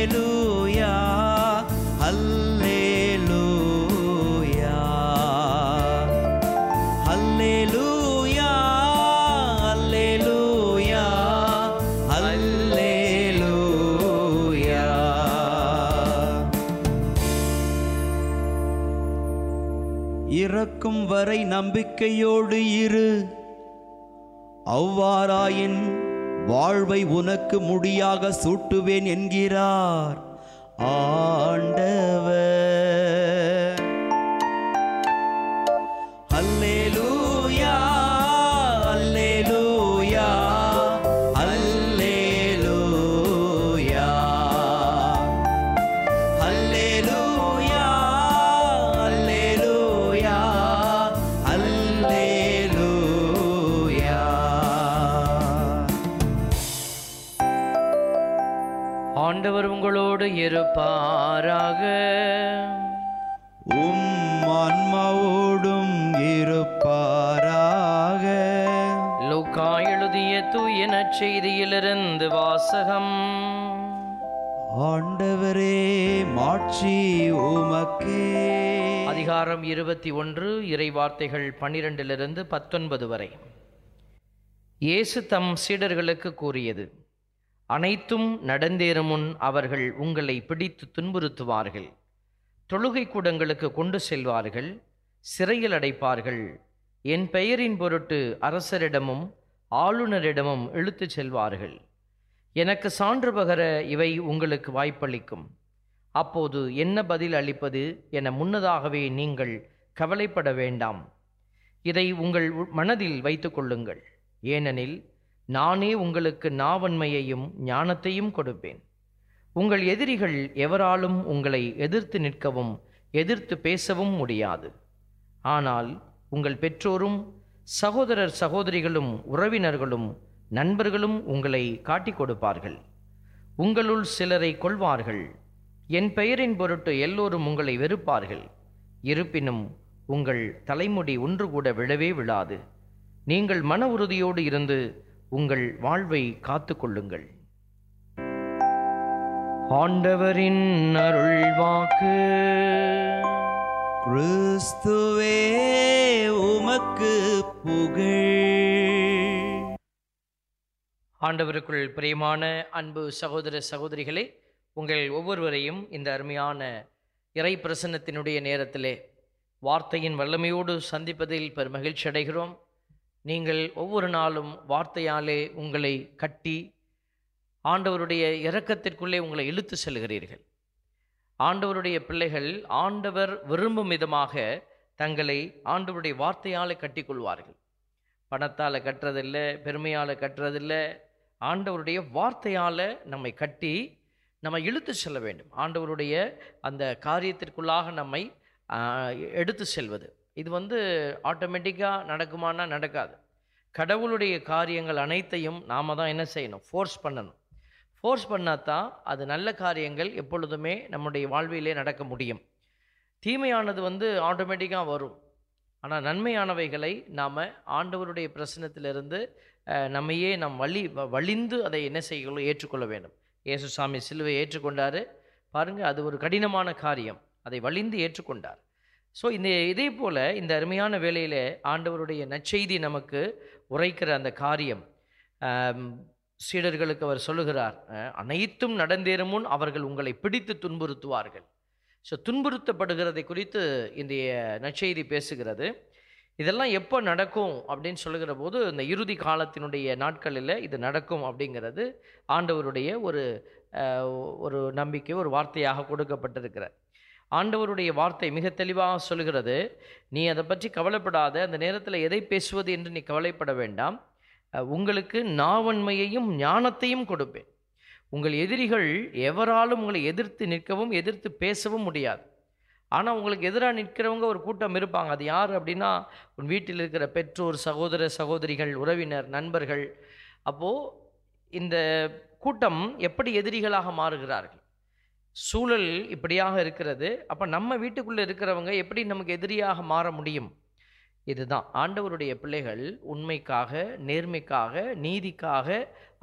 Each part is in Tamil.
அல்லேலூயா அல்லேலூயா அல்லேலூயா அல்லேலூயா அல்லேலூயா இறக்கும் வரை நம்பிக்கையோடு இரு அவ்வாறாயின் வாழ்வை உனக்கு முடியாக சூட்டுவேன் என்கிறார் ஆண்டவர் அல்லேலூயா அல்லேலூயா அல்லேலூயா அல்லேலூயா அல்லேலூயா அல்லேலூயா ஆண்டவர் உங்களோடு இருப்பாராக உம் ஆன்மாவோடும் இருப்பாராக லூக்கா எழுதிய தூய நற்செய்தியிலிருந்து வாசகம் ஆண்டவரே மாட்சி உமக்கே அதிகாரம் இருபத்தி ஒன்று இறை வார்த்தைகள் பன்னிரெண்டிலிருந்து பத்தொன்பது வரை இயேசு தம் சீடர்களுக்கு கூறியது அனைத்தும் நடந்தேறும் முன் அவர்கள் உங்களை பிடித்து துன்புறுத்துவார்கள் தொழுகை கூடங்களுக்கு கொண்டு செல்வார்கள் சிறையில் அடைப்பார்கள் என் பெயரின் பொருட்டு அரசரிடமும் ஆளுநரிடமும் இழுத்துச் செல்வார்கள் எனக்கு சான்று பகர இவை உங்களுக்கு வாய்ப்பளிக்கும் அப்போது என்ன பதில் அளிப்பது என முன்னதாகவே நீங்கள் கவலைப்பட வேண்டாம் இதை உங்கள் உ- மனதில் வைத்துக் கொள்ளுங்கள் ஏனெனில் நானே உங்களுக்கு நாவன்மையையும் ஞானத்தையும் கொடுப்பேன் உங்கள் எதிரிகள் எவராலும் உங்களை எதிர்த்து நிற்கவும் எதிர்த்து பேசவும் முடியாது ஆனால் உங்கள் பெற்றோரும் சகோதரர் சகோதரிகளும் உறவினர்களும் நண்பர்களும் உங்களை காட்டிக் கொடுப்பார்கள் உங்களுள் சிலரை கொள்வார்கள் என் பெயரின் பொருட்டு எல்லோரும் உங்களை வெறுப்பார்கள் இருப்பினும் உங்கள் தலைமுடி ஒன்று கூட விழவே விழாது நீங்கள் மன உறுதியோடு இருந்து உங்கள் வாழ்வை காத்து கொள்ளுங்கள் ஆண்டவரின் அருள் வாக்கு கிறிஸ்துவே உமக்கு புகழ் ஆண்டவருக்குள் பிரியமான அன்பு சகோதர சகோதரிகளே உங்கள் ஒவ்வொருவரையும் இந்த அருமையான இறை பிரசன்னத்தினுடைய நேரத்திலே வார்த்தையின் வல்லமையோடு சந்திப்பதில் பெரும் மகிழ்ச்சி அடைகிறோம் நீங்கள் ஒவ்வொரு நாளும் வார்த்தையாலே உங்களை கட்டி ஆண்டவருடைய இரக்கத்திற்குள்ளே உங்களை இழுத்து செல்கிறீர்கள் ஆண்டவருடைய பிள்ளைகள் ஆண்டவர் விரும்பும் விதமாக தங்களை ஆண்டவருடைய வார்த்தையால் கட்டிக்கொள்வார்கள் பணத்தால் கட்டுறதில்ல பெருமையால் கட்டுறதில்ல ஆண்டவருடைய வார்த்தையால் நம்மை கட்டி நம்ம இழுத்து செல்ல வேண்டும் ஆண்டவருடைய அந்த காரியத்திற்குள்ளாக நம்மை ஆஹ், எடுத்து செல்வது இது வந்து ஆட்டோமேட்டிக்காக நடக்குமானா நடக்காது கடவுளுடைய காரியங்கள் அனைத்தையும் நாம் தான் என்ன செய்யணும் ஃபோர்ஸ் பண்ணணும் ஃபோர்ஸ் பண்ணாதான் அது நல்ல காரியங்கள் எப்பொழுதுமே நம்முடைய வாழ்விலே நடக்க முடியும் தீமையானது வந்து ஆட்டோமேட்டிக்காக வரும் ஆனால் நன்மையானவைகளை நாம் ஆண்டவருடைய பிரசனத்திலிருந்து அஹ், நம்மையே நாம் வழி வ- வழிந்து அதை என்ன செய்யணும் ஏற்றுக்கொள்ள வேண்டும் இயேசு சாமி சிலுவை ஏற்றுக்கொண்டாரு பாருங்கள் அது ஒரு கடினமான காரியம் அதை வழிந்து ஏற்றுக்கொண்டார் ஸோ இந்த இதே போல் இந்த அருமையான வேளையில் ஆண்டவருடைய நற்செய்தி நமக்கு உரைக்கிற அந்த காரியம் ஆம், சீடர்களுக்கு அவர் சொல்லுகிறார் அஹ், அனைத்தும் நடந்தேறும் முன் அவர்கள் உங்களை பிடித்து துன்புறுத்துவார்கள் ஸோ துன்புறுத்தப்படுகிறதை குறித்து இன்றைய நற்செய்தி பேசுகிறது இதெல்லாம் எப்போ நடக்கும் அப்படின்னு சொல்லுகிற போது இந்த இறுதி காலத்தினுடைய நாட்களில் இது நடக்கும் அப்படிங்கிறது ஆண்டவருடைய ஒரு அஹ், ஒரு நம்பிக்கை ஒரு வார்த்தையாக கொடுக்கப்பட்டிருக்கிற ஆண்டவருடைய வார்த்தை மிக தெளிவாக சொல்கிறது நீ அதை பற்றி கவலைப்படாத அந்த நேரத்தில் எதை பேசுவது என்று நீ கவலைப்பட வேண்டாம் அஹ், உங்களுக்கு நாவன்மையையும் ஞானத்தையும் கொடுப்பேன் உங்கள் எதிரிகள் எவராலும் உங்களை எதிர்த்து நிற்கவும் எதிர்த்து பேசவும் முடியாது ஆனால் உங்களுக்கு எதிராக நிற்கிறவங்க ஒரு கூட்டம் இருப்பாங்க அது யார் அப்படின்னா உன் வீட்டில் இருக்கிற பெற்றோர் சகோதர சகோதரிகள் உறவினர் நண்பர்கள் அப்போது இந்த கூட்டம் எப்படி எதிரிகளாக மாறுகிறார்கள் சூழல் இப்படியாக இருக்கிறது அப்போ நம்ம வீட்டுக்குள்ளே இருக்கிறவங்க எப்படி நமக்கு எதிரியாக மாற முடியும் இதுதான் ஆண்டவருடைய பிள்ளைகள் உண்மைக்காக நேர்மைக்காக நீதிக்காக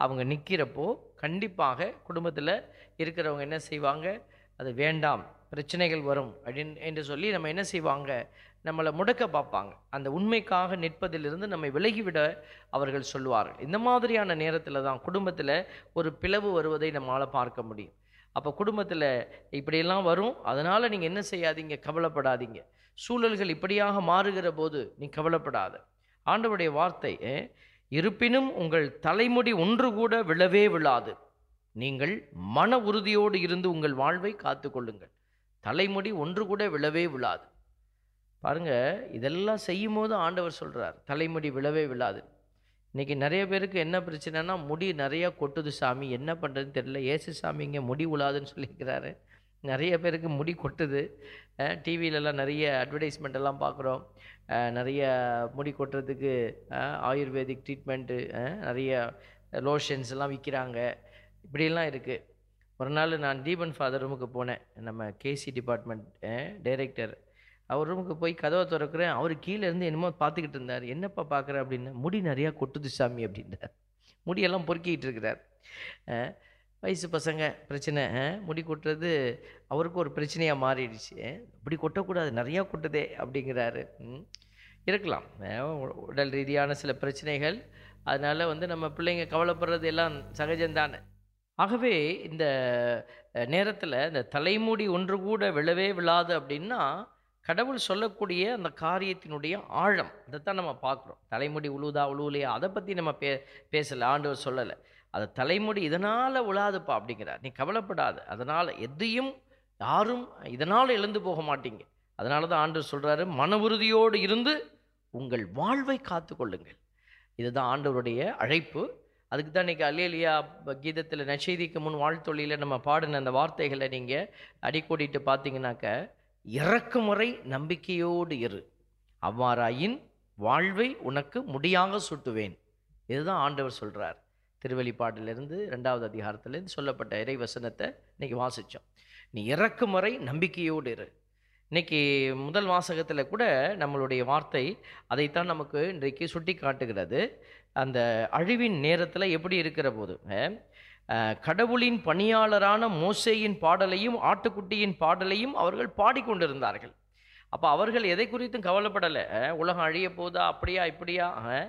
அவங்க நிற்கிறப்போ கண்டிப்பாக குடும்பத்தில் இருக்கிறவங்க என்ன செய்வாங்க அது வேண்டாம் பிரச்சனைகள் வரும் அப்படின்னு என்று சொல்லி நம்ம என்ன செய்வாங்க நம்மளை முடக்க பார்ப்பாங்க அந்த உண்மைக்காக நிற்பதிலிருந்து நம்மை விலகிவிட அவர்கள் சொல்லுவார்கள் இந்த மாதிரியான நேரத்தில் தான் குடும்பத்தில் ஒரு பிளவு வருவதை நம்மளால் பார்க்க முடியும் அப்போ குடும்பத்தில் இப்படியெல்லாம் வரும் அதனால் நீங்கள் என்ன செய்யாதீங்க கவலைப்படாதீங்க சூழல்கள் இப்படியாக மாறுகிற போது நீ கவலைப்படாத ஆண்டவருடைய வார்த்தை அஹ், இருப்பினும் உங்கள் தலைமுடி ஒன்று கூட விழவே விழாது நீங்கள் மன உறுதியோடு இருந்து உங்கள் வாழ்வை காத்துக்கொள்ளுங்கள் தலைமுடி ஒன்று கூட விழவே விழாது பாருங்க இதெல்லாம் செய்யும் போது ஆண்டவர் சொல்றார் தலைமுடி விழவே விழாது இன்னைக்கு நிறைய பேருக்கு என்ன பிரச்சனைனா முடி நிறைய கொட்டுது சாமி என்ன பண்ணுறதுன்னு தெரியல ஏசு சாமி இங்கே முடி விழாதுன்னு சொல்லியிருக்கிறாரு நிறைய பேருக்கு முடி கொட்டுது டிவிலெலாம் நிறைய advertisement எல்லாம் பார்க்குறோம் நிறைய முடி கொட்டுறதுக்கு அஹ், ஆயுர்வேதிக் ட்ரீட்மெண்ட்டு நிறைய லோஷன்ஸ் எல்லாம் விற்கிறாங்க இப்படியெல்லாம் இருக்குது ஒரு நாள் நான் தீபன் ஃபாதர் ரூமுக்கு போனேன் நம்ம கேசி டிபார்ட்மெண்ட் டைரக்டர் அவர் ரூமுக்கு போய் கதவை திறக்கிறேன் அவர் கீழே இருந்து என்னமோ பார்த்துக்கிட்டு இருந்தார் என்னப்பா பார்க்குற அப்படின்னு முடி நிறையா கொட்டுது சாமி அப்படின்றார் முடியெல்லாம் பொறுக்கிட்டு இருக்கிறார் அஹ், வயசு பசங்க பிரச்சனை அஹ், முடி கொட்டுறது அவருக்கு ஒரு பிரச்சனையாக மாறிடுச்சு அஹ், இப்படி கொட்டக்கூடாது நிறையா கொட்டுதே அப்படிங்கிறாரு ம். இருக்கலாம் அஹ், உ- உடல் ரீதியான சில பிரச்சனைகள் அதனால் வந்து நம்ம பிள்ளைங்க கவலைப்படுறது எல்லாம் சகஜம்தானே ஆகவே இந்த நேரத்தில் இந்த தலைமுடி ஒன்று கூட விழவே விழாது அப்படின்னா கடவுள் சொல்லக்கூடிய அந்த காரியத்தினுடைய ஆழம் இதைத்தான் நம்ம பார்க்குறோம் தலைமுடி உழுவுதா உழுவலையா அதை பற்றி நம்ம பே பேசலை ஆண்டவர் சொல்லலை அது தலைமுடி இதனால் உழாதுப்பா அப்படிங்கிறார் நீ கவலைப்படாத அதனால் எதையும் யாரும் இதனால் எழுந்து போக மாட்டீங்க அதனால தான் ஆண்டவர் சொல்கிறாரு மன உறுதியோடு இருந்து உங்கள் வாழ்வை காத்து கொள்ளுங்கள் இதுதான் ஆண்டவருடைய அழைப்பு அதுக்கு தான் இன்றைக்கி அல்லேலியா கீதத்தில் நச்செய்திக்கு முன் வாழ்த்தொழியில் நம்ம பாடின அந்த வார்த்தைகளை நீங்கள் அடிக்கோடிட்டு பார்த்தீங்கன்னாக்க இறக்கும் வரை நம்பிக்கையோடு இரு அவ்வாறாயின் வாழ்வை உனக்கு முடியாக சுட்டுவேன் இதுதான் ஆண்டவர் சொல்கிறார் திருவெளிப்பாட்டிலிருந்து ரெண்டாவது அதிகாரத்திலிருந்து சொல்லப்பட்ட இறை வசனத்தை இன்னைக்கு வாசித்தோம் நீ இறக்கும் வரை நம்பிக்கையோடு இரு இன்னைக்கு முதல் வாசகத்தில் கூட நம்மளுடைய வார்த்தை அதைத்தான் நமக்கு இன்றைக்கு சுட்டி காட்டுகிறது அந்த அழிவின் நேரத்தில் எப்படி இருக்கிற போது அஹ், அஹ், கடவுளின் பணியாளரான மோசேயின் பாடலையும் ஆட்டுக்குட்டியின் பாடலையும் அவர்கள் பாடிக்கொண்டிருந்தார்கள் அப்போ அவர்கள் எதை குறித்தும் கவலைப்படலை அஹ், உலகம் அழிய போதா அப்படியா இப்படியா அஹ்,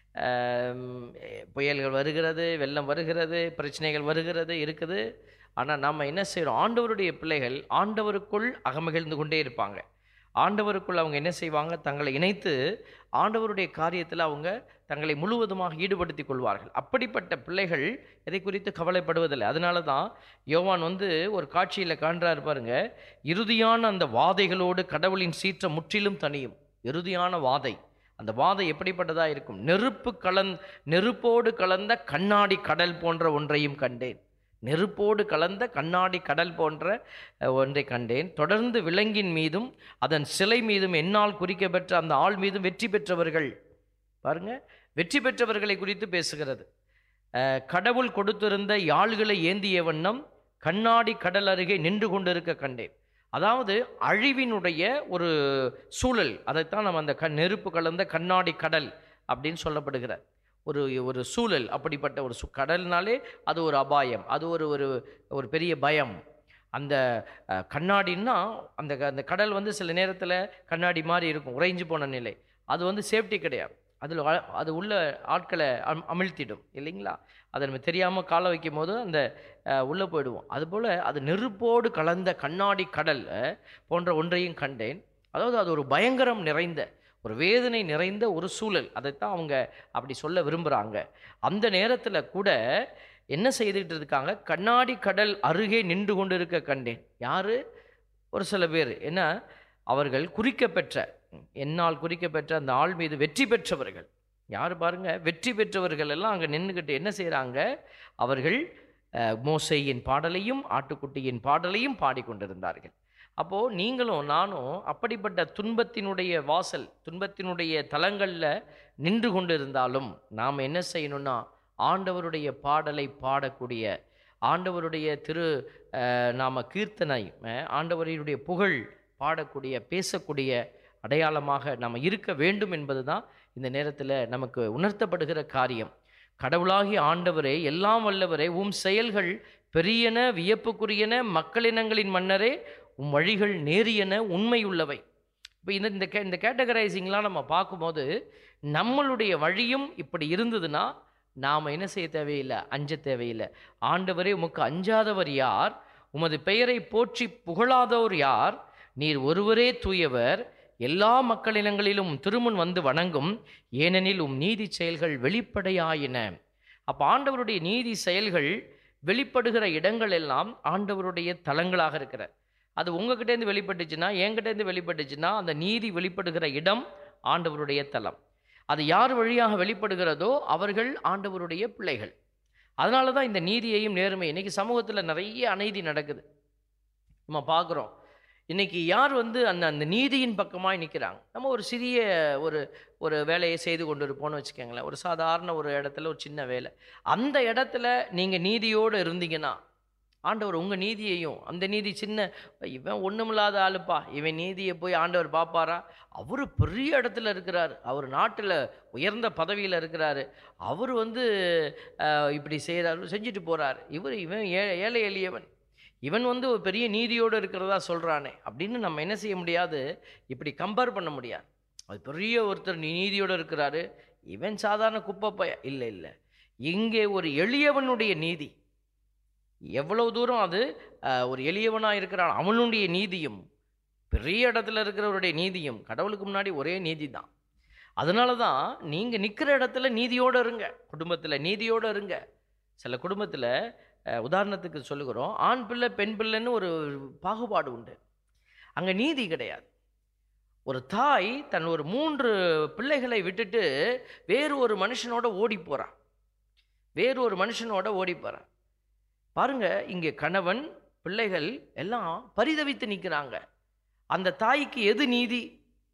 ஆம், புயல்கள் வருகிறது வெள்ளம் வருகிறது பிரச்சனைகள் வருகிறது இருக்குது ஆனால் நாம் என்ன செய்கிறோம் ஆண்டவருடைய பிள்ளைகள் ஆண்டவருக்குள் அகமகிழ்ந்து கொண்டே இருப்பாங்க ஆண்டவருக்குள் அவங்க என்ன செய்வாங்க தங்களை இணைத்து ஆண்டவருடைய காரியத்தில் அவங்க தங்களை முழுவதுமாக ஈடுபடுத்திக் கொள்வார்கள் அப்படிப்பட்ட பிள்ளைகள் எதை குறித்து கவலைப்படுவதில்லை அதனால தான் யோவான் வந்து ஒரு காட்சியில் காண்றாரு பாருங்க இறுதியான அந்த வாதைகளோடு கடவுளின் சீற்றம் முற்றிலும் தனியும் இறுதியான வாதை அந்த வாதை எப்படிப்பட்டதா இருக்கும் நெருப்பு கலந் நெருப்போடு கலந்த கண்ணாடி கடல் போன்ற ஒன்றையும் கண்டேன் நெருப்போடு கலந்த கண்ணாடி கடல் போன்ற அஹ், ஒன்றை கண்டேன் தொடர்ந்து விலங்கின் மீதும் அதன் சிலை மீதும் என்னால் குறிக்கப்பெற்ற அந்த ஆள் மீதும் வெற்றி பெற்றவர்கள் பாருங்க வெற்றி பெற்றவர்களை குறித்து பேசுகிறது அஹ், கடவுள் கொடுத்திருந்த யாழ்களை ஏந்திய வண்ணம் கண்ணாடி கடல் அருகே நின்று கொண்டிருக்க கண்டேன் அதாவது அழிவினுடைய ஒரு சூழல் அதைத்தான் நம்ம அந்த கண் நெருப்பு கலந்த கண்ணாடி கடல் அப்படின்னு சொல்லப்படுகிற ஒரு ஒரு சூழல் அப்படிப்பட்ட ஒரு சு கடல்னாலே அது ஒரு அபாயம் அது ஒரு ஒரு ஒரு பெரிய பயம் அந்த அஹ், கண்ணாடின்னா அந்த க- அந்த கடல் வந்து சில நேரத்தில் கண்ணாடி மாதிரி இருக்கும் உறைஞ்சு போன நிலை அது வந்து சேஃப்டி கிடையாது அதில் அது உள்ள ஆட்களை அம் அமிழ்த்திடும் இல்லைங்களா அதை நம்ம தெரியாமல் காலை வைக்கும் போது அந்த அஹ், உள்ளே போயிடுவோம் அதுபோல் அது நெருப்போடு கலந்த கண்ணாடி கடல் அஹ், போன்ற ஒன்றையும் கண்டேன் அதாவது அது ஒரு பயங்கரம் நிறைந்த ஒரு வேதனை நிறைந்த ஒரு சூழல் அதைத்தான் அவங்க அப்படி சொல்ல விரும்புகிறாங்க அந்த நேரத்தில் கூட என்ன செய்துக்கிட்டு இருக்காங்க கண்ணாடி கடல் அருகே நின்று கொண்டு இருக்க கண்டேன் யார் ஒரு சில பேர் என்ன அவர்கள் குறிக்கப்பெற்ற என்னால் குறிக்கப்பெற்ற அந்த ஆள் மீது வெற்றி பெற்றவர்கள் யார் பாருங்க வெற்றி பெற்றவர்கள் எல்லாம் அங்கே நின்றுக்கிட்டு என்ன செய்கிறாங்க அவர்கள் அஹ், மோசேயின் பாடலையும் ஆட்டுக்குட்டியின் பாடலையும் பாடிக்கொண்டிருந்தார்கள் அப்போது நீங்களும் நானும் அப்படிப்பட்ட துன்பத்தினுடைய வாசல் துன்பத்தினுடைய தலங்களில் நின்று கொண்டிருந்தாலும் நாம் என்ன செய்யணும்னா ஆண்டவருடைய பாடலை பாடக்கூடிய ஆண்டவருடைய திரு அஹ், நாம கீர்த்தனை அஹ், ஆண்டவருடைய புகழ் பாடக்கூடிய பேசக்கூடிய அடையாளமாக நாம் இருக்க வேண்டும் என்பது தான் இந்த நேரத்தில் நமக்கு உணர்த்தப்படுகிற காரியம் கடவுளாகிய ஆண்டவரே எல்லாம் வல்லவரே உம் செயல்கள் பெரியன வியப்புக்குரியன மக்களினங்களின் மன்னரே உம் வழிகள் நேரியன உண்மையுள்ளவை இப்போ இந்த இந்த கே இந்த கேட்டகரைசிங்லாம் நம்ம பார்க்கும்போது நம்மளுடைய வழியும் இப்படி இருந்ததுன்னா நாம் என்ன செய்ய தேவையில்லை அஞ்ச தேவையில்லை ஆண்டவரே உமக்கு அஞ்சாதவர் யார் உமது பெயரை போற்றி புகழாதோர் யார் நீர் ஒருவரே தூயவர் எல்லா மக்களினங்களிலும் திருமுன் வந்து வணங்கும் ஏனெனில் உம் நீதி செயல்கள் வெளிப்படையாயின அப்போ ஆண்டவருடைய நீதி செயல்கள் வெளிப்படுகிற இடங்கள் எல்லாம் ஆண்டவருடைய தலங்களாக இருக்கிற அது உங்ககிட்டேருந்து வெளிப்பட்டுச்சுன்னா என்கிட்டேருந்து வெளிப்பட்டுச்சுன்னா அந்த நீதி வெளிப்படுகிற இடம் ஆண்டவருடைய தலம் அது யார் வழியாக வெளிப்படுகிறதோ அவர்கள் ஆண்டவருடைய பிள்ளைகள் அதனால தான் இந்த நீதியையும் நேர்மை இன்னைக்கு சமூகத்தில் நிறைய அநீதி நடக்குது நம்ம பார்க்குறோம் இன்னைக்கு யார் வந்து அந்த அந்த நீதியின் பக்கமாக நிற்கிறாங்க நம்ம ஒரு சிறிய ஒரு ஒரு வேலையை செய்து கொண்டு இருப்போம்னு வச்சுக்கோங்களேன் ஒரு சாதாரண ஒரு இடத்துல ஒரு சின்ன வேலை அந்த இடத்துல நீங்கள் நீதியோடு இருந்தீங்கன்னா ஆண்டவர் உங்கள் நீதியையும் அந்த நீதி சின்ன இவன் ஒன்றுமில்லாத ஆளுப்பா இவன் நீதியை போய் ஆண்டவர் பார்ப்பாரா அவர் பெரிய இடத்துல இருக்கிறார் அவர் நாட்டில் உயர்ந்த பதவியில் இருக்கிறாரு அவர் வந்து அஹ், இப்படி செய்கிறாரு செஞ்சுட்டு போகிறார் இவர் இவன் ஏ ஏழை எளியவன் இவன் வந்து ஒரு பெரிய நீதியோடு இருக்கிறதா சொல்கிறானே அப்படின்னு நம்ம என்ன செய்ய முடியாது இப்படி கம்பேர் பண்ண முடியாது அது பெரிய ஒருத்தர் நீ- நீதியோடு இருக்கிறாரு இவன் சாதாரண குப்பை பய இல்லை இல்லை இங்கே ஒரு எளியவனுடைய நீதி எவ்வளவு தூரம் அது அஹ், ஒரு எளியவனாக இருக்கிறான் அவனுடைய நீதியும் பெரிய இடத்துல இருக்கிறவருடைய நீதியும் கடவுளுக்கு முன்னாடி ஒரே நீதி தான் அதனால தான் நீங்கள் நிற்கிற இடத்துல நீதியோடு இருங்க குடும்பத்தில் நீதியோடு இருங்க சில குடும்பத்தில் உதாரணத்துக்கு சொல்லுகிறோம் ஆண் பிள்ளை பெண் பிள்ளைன்னு ஒரு பாகுபாடு உண்டு அங்கே நீதி கிடையாது ஒரு தாய் தன் ஒரு மூன்று பிள்ளைகளை விட்டுட்டு வேறு ஒரு மனுஷனோட ஓடி போகிறான் வேறு ஒரு மனுஷனோட ஓடி போகிறான் பாருங்க இங்கே கணவன் பிள்ளைகள் எல்லாம் பரிதவித்து நிற்கிறாங்க அந்த தாய்க்கு எது நீதி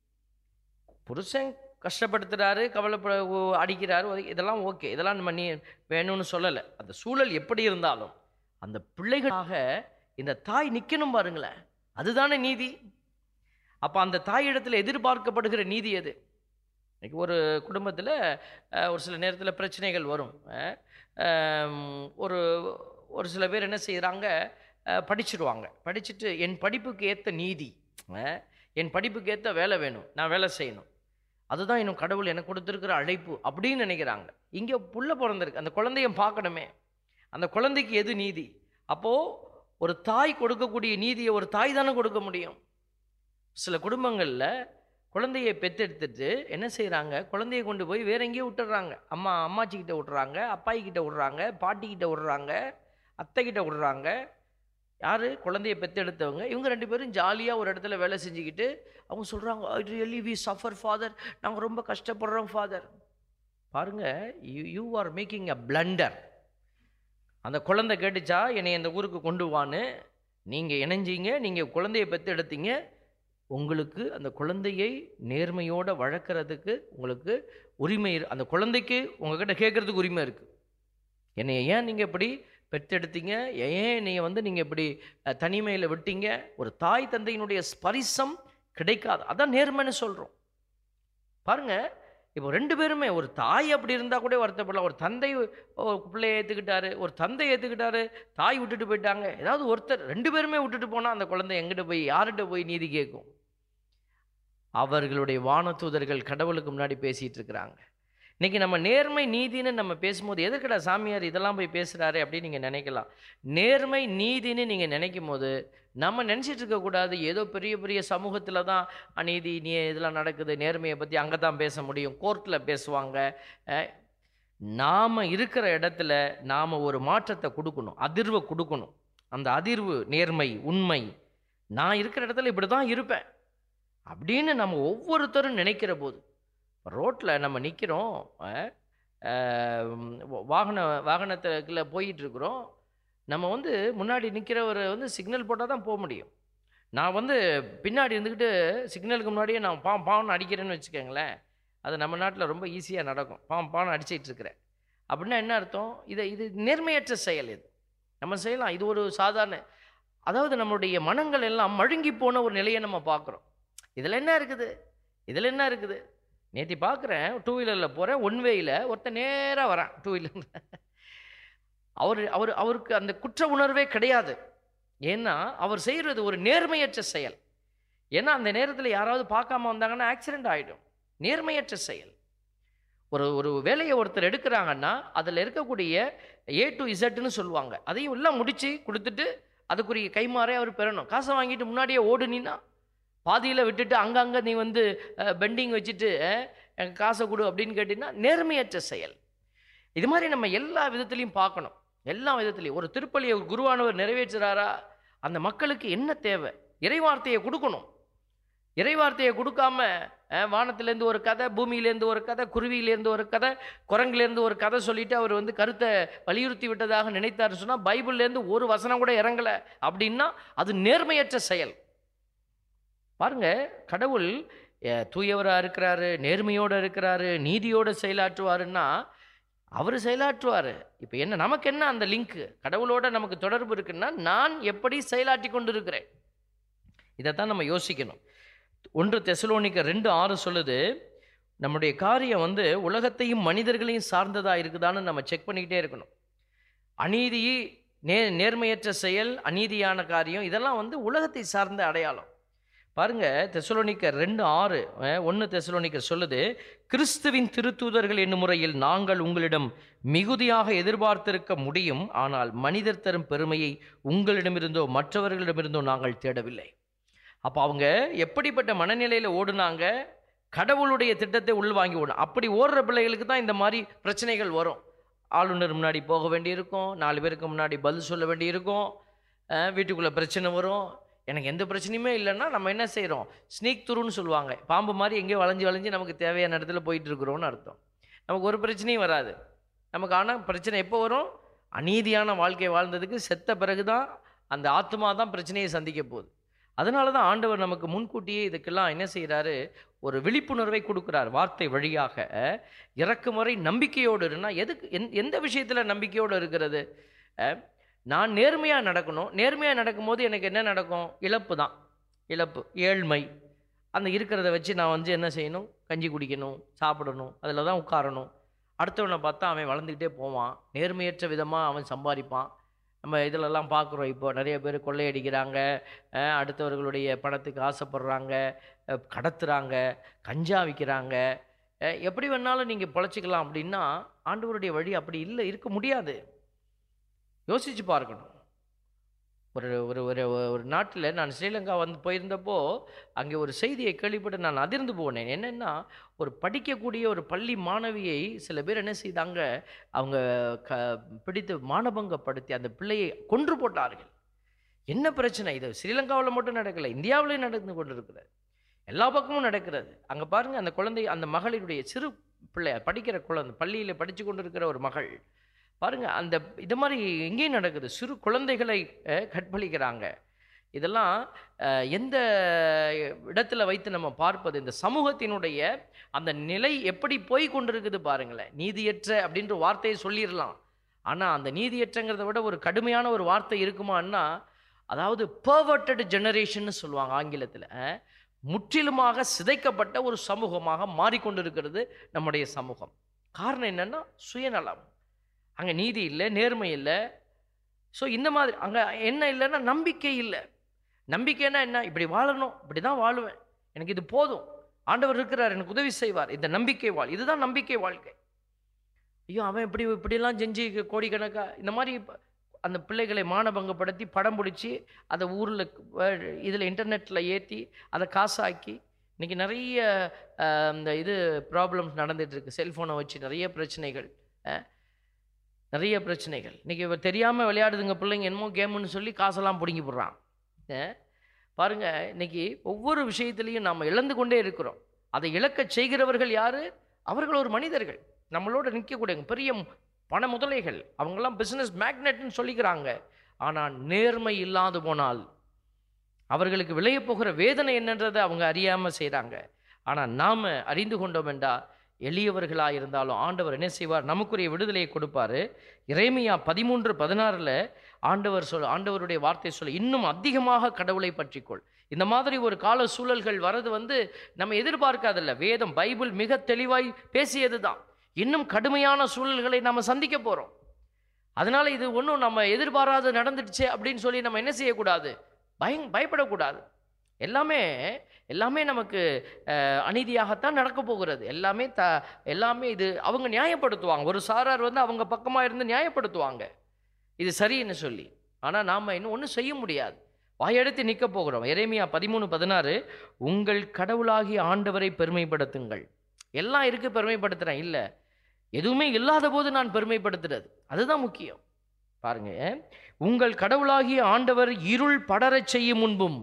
புருஷன் கஷ்டப்படுத்துறாரு கவலைப்பட ஓ- அடிக்கிறாரு உதை- இதெல்லாம் ஓகே இதெல்லாம் நம்ம நீ வேணும்னு சொல்லலை அந்த சூழல் எப்படி இருந்தாலும் அந்த பிள்ளைகளாக இந்த தாய் நிற்கணும் பாருங்களேன் அதுதானே நீதி அப்போ அந்த தாயிடத்தில் எதிர்பார்க்கப்படுகிற நீதி எது இன்னைக்கு ஒரு குடும்பத்தில் ஒரு சில நேரத்தில் பிரச்சனைகள் வரும் அஹ், ஆம், ஒரு ஒரு சில பேர் என்ன செய்கிறாங்க படிச்சிடுவாங்க படிச்சுட்டு என் படிப்புக்கு ஏற்ற நீதி அஹ், என் படிப்புக்கு ஏற்ற வேலை வேணும் நான் வேலை செய்யணும் அதுதான் இன்னும் கடவுள் எனக்கு கொடுத்துருக்கிற அழைப்பு அப்படின்னு நினைக்கிறாங்க இங்கே புள்ள பிறந்திருக்கு அந்த குழந்தைய பார்க்கணுமே அந்த குழந்தைக்கு எது நீதி அப்போது ஒரு தாய் கொடுக்கக்கூடிய நீதியை ஒரு தாய் தானே கொடுக்க முடியும் சில குடும்பங்களில் குழந்தையை பெத்தெடுத்துட்டு என்ன செய்கிறாங்க குழந்தைய கொண்டு போய் வேற எங்கேயோ விட்டுறாங்க அம்மா அம்மாச்சிக்கிட்ட விட்றாங்க அப்பாயி கிட்ட விட்றாங்க பாட்டிக்கிட்ட விட்றாங்க அத்தைக்கிட்ட விட்றாங்க யார் குழந்தைய பெத்தெடுத்தவங்க இவங்க ரெண்டு பேரும் ஜாலியாக ஒரு இடத்துல வேலை செஞ்சுக்கிட்டு அவங்க சொல்கிறாங்க ரியலி வி சஃபர் ஃபாதர் நாங்கள் ரொம்ப கஷ்டப்படுறோம் ஃபாதர் பாருங்க you you are making a blunder அந்த குழந்தை கேட்டுச்சா என்னை அந்த ஊருக்கு கொண்டு வான்னு நீங்கள் இணைஞ்சீங்க நீங்கள் குழந்தைய பெத்தெடுத்தீங்க உங்களுக்கு அந்த குழந்தையை நேர்மையோடு வளர்க்குறதுக்கு உங்களுக்கு உரிமை இரு- அந்த குழந்தைக்கு உங்ககிட்ட கேட்குறதுக்கு உரிமை இருக்குது என்னை ஏன் நீங்கள் இப்படி பெற்றெடுத்தீங்க ஏன் நீங்கள் வந்து நீங்கள் இப்படி தனிமையில் விட்டீங்க ஒரு தாய் தந்தையினுடைய ஸ்பரிசம் கிடைக்காது அதான் நேர்மைன்னு சொல்கிறோம் பாருங்க இப்போ ரெண்டு பேருமே ஒரு தாய் அப்படி இருந்தால் கூட வருத்தப்படலாம் ஒரு தந்தை ஒரு பிள்ளையை ஏற்றுக்கிட்டாரு ஒரு தந்தை ஏற்றுக்கிட்டாரு தாய் விட்டுட்டு போயிட்டாங்க ஏதாவது ஒருத்தர் ரெண்டு பேருமே விட்டுட்டு போனால் அந்த குழந்தை எங்கிட்ட போய் யார்கிட்ட போய் நீதி கேட்கும் அவர்களுடைய வானதூதர்கள் கடவுளுக்கு முன்னாடி பேசிட்டு இருக்கிறாங்க இன்னைக்கு நம்ம நேர்மை நீதின்னு நம்ம பேசும்போது எதுக்குடா சாமியார் இதெல்லாம் போய் பேசுகிறாரு அப்படின்னு நீங்கள் நினைக்கலாம் நேர்மை நீதின்னு நீங்கள் நினைக்கும் போது நம்ம நினச்சிட்டு இருக்கக்கூடாது ஏதோ பெரிய பெரிய சமூகத்தில் தான் அநீதி நீ இதெல்லாம் நடக்குது நேர்மையை பற்றி அங்கே தான் பேச முடியும் கோர்ட்டில் பேசுவாங்க நாம் இருக்கிற இடத்துல நாம் ஒரு மாற்றத்தை கொடுக்கணும் அதிர்வை கொடுக்கணும் அந்த அதிர்வு நேர்மை உண்மை நான் இருக்கிற இடத்துல இப்படி தான் இருப்பேன் அப்படின்னு நம்ம ஒவ்வொருத்தரும் நினைக்கிற போது ரோட்டில் நம்ம நிற்கிறோம் வாகன வாகனத்துக்குள்ள போயிட்டு இருக்கிறோம் நம்ம வந்து முன்னாடி நிற்கிறவர் வந்து சிக்னல் போட்டால் தான் போக முடியும் நான் வந்து பின்னாடி இருந்துக்கிட்டு சிக்னலுக்கு முன்னாடியே நான் பாம் பான்னு அடிக்கிறேன்னு வச்சுக்கோங்களேன் அது நம்ம நாட்டில் ரொம்ப ஈஸியாக நடக்கும் பாம் பான்னு அடிச்சிட்டு இருக்கிறேன் அப்படின்னா என்ன அர்த்தம் இது இது நேர்மையற்ற செயல் இது நம்ம செய்யலாம் இது ஒரு சாதாரண அதாவது நம்மளுடைய மனங்கள் எல்லாம் மழுங்கி போன ஒரு நிலையை நம்ம பார்க்குறோம் இதில் என்ன இருக்குது இதில் என்ன இருக்குது நேத்தி பார்க்குறேன் டூ வீலரில் போகிறேன் ஒன் வேயில் ஒருத்தன் நேராக வரான் டூ வீலர் அவர் அவர் அவருக்கு அந்த குற்ற உணர்வே கிடையாது ஏன்னா அவர் செய்கிறது ஒரு நேர்மையற்ற செயல் ஏன்னா அந்த நேரத்தில் யாராவது பார்க்காம வந்தாங்கன்னா ஆக்சிடென்ட் ஆகிடும் நேர்மையற்ற செயல் ஒரு ஒரு வேலையை ஒருத்தர் எடுக்கிறாங்கன்னா அதில் இருக்கக்கூடிய ஏ டு இசட்னு சொல்லுவாங்க அதையும் எல்லாம் முடித்து கொடுத்துட்டு அதுக்குரிய கைமாறே அவர் பெறணும் காசை வாங்கிட்டு முன்னாடியே ஓடுனீன்னா பாதியில் விட்டுட்டு அங்கங்கே நீ வந்து பெண்டிங் வச்சுட்டு அஹ், எனக்கு காசை கொடு அப்படின்னு கேட்டிங்கன்னா நேர்மையற்ற செயல் இது மாதிரி நம்ம எல்லா விதத்துலையும் பார்க்கணும் எல்லா விதத்துலையும் ஒரு திருப்பலியை ஒரு குருவானவர் நிறைவேற்றுறாரா அந்த மக்களுக்கு என்ன தேவை இறைவார்த்தையை கொடுக்கணும் இறைவார்த்தையை கொடுக்காம அஹ், வானத்திலேருந்து ஒரு கதை பூமியிலேருந்து ஒரு கதை குருவியிலேருந்து ஒரு கதை குரங்குலேருந்து ஒரு கதை சொல்லிட்டு அவர் வந்து கருத்தை வலியுறுத்தி விட்டதாக நினைத்தார் சொன்னால் பைபிள்லேருந்து ஒரு வசனம் கூட இறங்கலை அப்படின்னா அது நேர்மையற்ற செயல் பாருங்க கடவுள் அஹ், தூயவரா இருக்கிறாரு நேர்மையோட இருக்கிறாரு நீதியோட செயலாற்றுவாருன்னா அவர் செயலாற்றுவார் இப்போ என்ன நமக்கு என்ன அந்த லிங்க் கடவுளோட நமக்கு தொடர்பு இருக்குன்னா நான் எப்படி செயலாற்றி கொண்டு இருக்கிறேன் இதைத்தான் நம்ம யோசிக்கணும் ஒன்று தெசலோனிக்க ரெண்டு ஆறு சொல்லுது நம்முடைய காரியம் வந்து உலகத்தையும் மனிதர்களையும் சார்ந்ததா இருக்குதான்னு நம்ம செக் பண்ணிக்கிட்டே இருக்கணும் அநீதி நே நேர்மையற்ற செயல் அநீதியான காரியம் இதெல்லாம் வந்து உலகத்தை சார்ந்த அடையாளம் பாருங்க தெசலோனிக்க ரெண்டு ஆறு ஒன்று தெசலோனிக்க சொல்லுது கிறிஸ்துவின் திருத்தூதர்கள் என்னும் முறையில் நாங்கள் உங்களிடம் மிகுதியாக எதிர்பார்த்திருக்க முடியும் ஆனால் மனிதர் தரும் பெருமையை உங்களிடமிருந்தோ மற்றவர்களிடமிருந்தோ நாங்கள் தேடவில்லை அப்போ அவங்க எப்படிப்பட்ட மனநிலையில் ஓடுனாங்க கடவுளுடைய திட்டத்தை உள்வாங்கி ஓடும் அப்படி ஓடுற பிள்ளைகளுக்கு தான் இந்த மாதிரி பிரச்சனைகள் வரும் ஆளுநர் முன்னாடி போக வேண்டியிருக்கும் நாலு பேருக்கு முன்னாடி பதில் சொல்ல வேண்டியிருக்கும் அஹ் வீட்டுக்குள்ளே பிரச்சனை வரும் எனக்கு எந்த பிரச்சனையுமே இல்லைன்னா நம்ம என்ன செய்கிறோம் ஸ்னீக் துருன்னு சொல்லுவாங்க பாம்பு மாதிரி எங்கேயோ வளைஞ்சு வளைஞ்சு நமக்கு தேவையான இடத்துல போயிட்டு இருக்கிறோம்னு அர்த்தம் நமக்கு ஒரு பிரச்சனையும் வராது நமக்கு ஆனால் பிரச்சனை எப்போ வரும் அநீதியான வாழ்க்கை வாழ்ந்ததுக்கு செத்த பிறகு தான் அந்த ஆத்மா தான் பிரச்சனையை சந்திக்க போகுது அதனால தான் ஆண்டவர் நமக்கு முன்கூட்டியே இதுக்கெல்லாம் என்ன செய்கிறாரு ஒரு விழிப்புணர்வை கொடுக்குறார் வார்த்தை வழியாக இறக்குமுறை நம்பிக்கையோடு இருந்தா எதுக்கு எந் எந்த விஷயத்தில் நம்பிக்கையோடு இருக்கிறது அஹ், நான் நேர்மையாக நடக்கணும் நேர்மையாக நடக்கும்போது எனக்கு என்ன நடக்கும் இழப்பு தான் இழப்பு ஏழ்மை அந்த இருக்கிறத வச்சு நான் வந்து என்ன செய்யணும் கஞ்சி குடிக்கணும் சாப்பிடணும் அதில் தான் உட்காரணும் அடுத்தவனை பார்த்தா அவன் வளர்ந்துக்கிட்டே போவான் நேர்மையற்ற விதமாக அவன் சம்பாதிப்பான் நம்ம இதிலெல்லாம் பார்க்குறோம் இப்போ நிறைய பேர் கொள்ளையடிக்கிறாங்க அஹ், அடுத்தவர்களுடைய பணத்துக்கு ஆசைப்படுறாங்க அஹ், கடத்துறாங்க கஞ்சா விற்கிறாங்க அஹ், எப்படி வேணாலும் நீங்கள் பொழைச்சிக்கலாம் அப்படின்னா ஆண்டவருடைய வழி அப்படி இல்லை இருக்க முடியாது யோசிச்சு பார்க்கணும் ஒரு ஒரு ஒரு ஒரு நாட்டில் நான் ஸ்ரீலங்கா வந்து போயிருந்தப்போ அங்கே ஒரு செய்தியை கேள்விப்பட்டு நான் அதிர்ந்து போனேன் என்னென்னா ஒரு படிக்கக்கூடிய ஒரு பள்ளி மாணவியை சில பேர் என்ன செய்தாங்க அவங்க க பிடித்து மானபங்கப்படுத்தி அந்த பிள்ளையை கொன்று போட்டார்கள் என்ன பிரச்சனை இது ஸ்ரீலங்காவில் மட்டும் நடக்கலை இந்தியாவிலேயும் நடந்து கொண்டிருக்கிறது எல்லா பக்கமும் நடக்கிறது அங்கே பாருங்கள் அந்த குழந்தை அந்த மகளிருடைய சிறு பிள்ளை படிக்கிற குழந்தை பள்ளியில் படித்து கொண்டிருக்கிற ஒரு மகள் பாருங்க அந்த இது மாதிரி எங்கேயும் நடக்குது சிறு குழந்தைகளை அஹ், கற்பழிக்கிறாங்க இதெல்லாம் அஹ், எந்த இடத்துல வைத்து நம்ம பார்ப்பது இந்த சமூகத்தினுடைய அந்த நிலை எப்படி போய் கொண்டிருக்குது பாருங்களேன் நீதியற்ற அப்படின்ற வார்த்தையை சொல்லிடலாம் ஆனால் அந்த நீதியற்றங்கிறத விட ஒரு கடுமையான ஒரு வார்த்தை இருக்குமான்னா அதாவது பர்வர்டட் ஜெனரேஷன்னு சொல்லுவாங்க ஆங்கிலத்தில் முற்றிலுமாக சிதைக்கப்பட்ட ஒரு சமூகமாக மாறிக்கொண்டிருக்கிறது நம்முடைய சமூகம் காரணம் என்னன்னா சுயநலம் அங்கே நீதி இல்லை நேர்மை இல்லை ஸோ இந்த மாதிரி அங்கே என்ன இல்லைன்னா நம்பிக்கை இல்லை நம்பிக்கைன்னா என்ன இப்படி வாழணும் இப்படி தான் வாழுவேன் எனக்கு இது போதும் ஆண்டவர் இருக்கிறார் எனக்கு உதவி செய்வார் இந்த நம்பிக்கை வாழ் இதுதான் நம்பிக்கை வாழ்க்கை ஐயோ அவன் இப்படி இப்படிலாம் செஞ்சு கோடிக்கணக்கா இந்த மாதிரி இப்ப அந்த பிள்ளைகளை மானபங்கப்படுத்தி படம் பிடிச்சி அதை ஊரில் இதில் இன்டர்நெட்டில் ஏற்றி அதை காசாக்கி இன்றைக்கி நிறைய அஹ், இந்த இது ப்ராப்ளம்ஸ் நடந்துகிட்ருக்கு செல்ஃபோனை வச்சு நிறைய பிரச்சனைகள் அஹ், நிறைய பிரச்சனைகள் இன்றைக்கி தெரியாமல் விளையாடுதுங்க பிள்ளைங்க என்னமோ கேமுன்னு சொல்லி காசெல்லாம் பிடுங்கி போடுறான் அஹ், பாருங்க இன்னைக்கு ஒவ்வொரு விஷயத்திலையும் நாம் இழந்து கொண்டே இருக்கிறோம் அதை இழக்கச் செய்கிறவர்கள் யார் அவர்கள் ஒரு மனிதர்கள் நம்மளோட நிற்கக்கூடிய பெரிய பண முதலைகள் அவங்கெல்லாம் பிஸ்னஸ் மேக்னெட்னு சொல்லிக்கிறாங்க ஆனால் நேர்மை இல்லாது போனால் அவர்களுக்கு விளைய போகிற வேதனை என்னன்றதை அவங்க அறியாமல் செய்கிறாங்க ஆனால் நாம் அறிந்து கொண்டோம் என்றால் எளியவர்களாக இருந்தாலும் ஆண்டவர் என்ன செய்வார் நமக்குரிய விடுதலையை கொடுப்பாரு இறைமையா பதிமூன்று பதினாறில் ஆண்டவர் சொல் ஆண்டவருடைய வார்த்தை சொல்ல இன்னும் அதிகமாக கடவுளை பற்றிக்கொள் இந்த மாதிரி ஒரு கால சூழல்கள் வர்றது வந்து நம்ம எதிர்பார்க்காதல்ல வேதம் பைபிள் மிக தெளிவாய் பேசியது தான் இன்னும் கடுமையான சூழல்களை நம்ம சந்திக்க போகிறோம் அதனால இது ஒன்றும் நம்ம எதிர்பாராத நடந்துடுச்சு அப்படின்னு சொல்லி நம்ம என்ன செய்யக்கூடாது பயங் பயப்படக்கூடாது எல்லாமே எல்லாமே நமக்கு அஹ், அநீதியாகத்தான் நடக்க போகிறது எல்லாமே த எல்லாமே இது அவங்க நியாயப்படுத்துவாங்க ஒரு சாரார் வந்து அவங்க பக்கமாக இருந்து நியாயப்படுத்துவாங்க இது சரின்னு சொல்லி ஆனால் நாம் இன்னும் ஒன்றும் செய்ய முடியாது வாயெடுத்து நிற்க போகிறோம் எரேமியா பதிமூணு பதினாறு உங்கள் கடவுளாகிய ஆண்டவரை பெருமைப்படுத்துங்கள் எல்லாம் இருக்கு பெருமைப்படுத்துகிறேன் இல்லை எதுவுமே இல்லாத போது நான் பெருமைப்படுத்துறது அதுதான் முக்கியம் பாருங்க உங்கள் கடவுளாகிய ஆண்டவர் இருள் படரச் செய்யும் முன்பும்